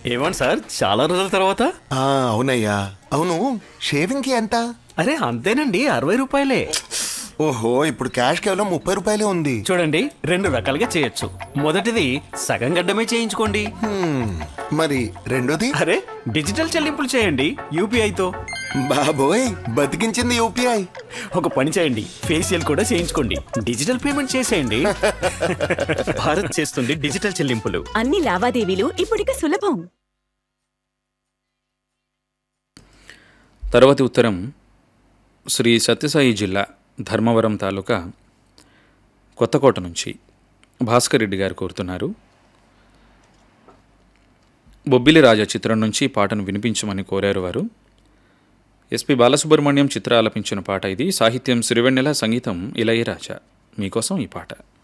ఏమండి సార్ చాలా రోజుల తర్వాత ఆ, అవునయ్యా అవును షేవింగ్కి ఎంత అరే అంతేనండి అరవై రూపాయలే ఓహో ఇప్పుడు క్యాష్ కేవలం ముప్పై రూపాయలే ఉంది చూడండి రెండు రకాలుగా చేయొచ్చు మొదటిది సగం గడ్డమే చేయించుకోండి హ్మ్, మరి రెండోది అరే డిజిటల్ చెల్లింపులు చేయండి యూపీఐతో బాబోయ్ బతికించింది యూపీఐ ఒక పని చేయండి ఫేషియల్ కూడా చేయించుకోండి డిజిటల్ పేమెంట్ చేసేయండి భారత్ చేస్తుంది డిజిటల్ చెల్లింపులు అన్ని లావాదేవీలు ఇప్పుడిక సులభం తర్వాతి ఉత్తరం శ్రీ సత్యసాయి జిల్లా ధర్మవరం తాలూకా కొత్తకోట నుంచి భాస్కర్ రెడ్డి గారు కోరుతున్నారు బొబ్బిలి రాజా చిత్రం నుంచి పాటను వినిపించమని కోరారు వారు ఎస్పి బాలసుబ్రహ్మణ్యం చిత్ర ఆలపించిన పాట ఇది సాహిత్యం సిరివెన్నెల సంగీతం ఇళయరాజా మీకోసం ఈ పాట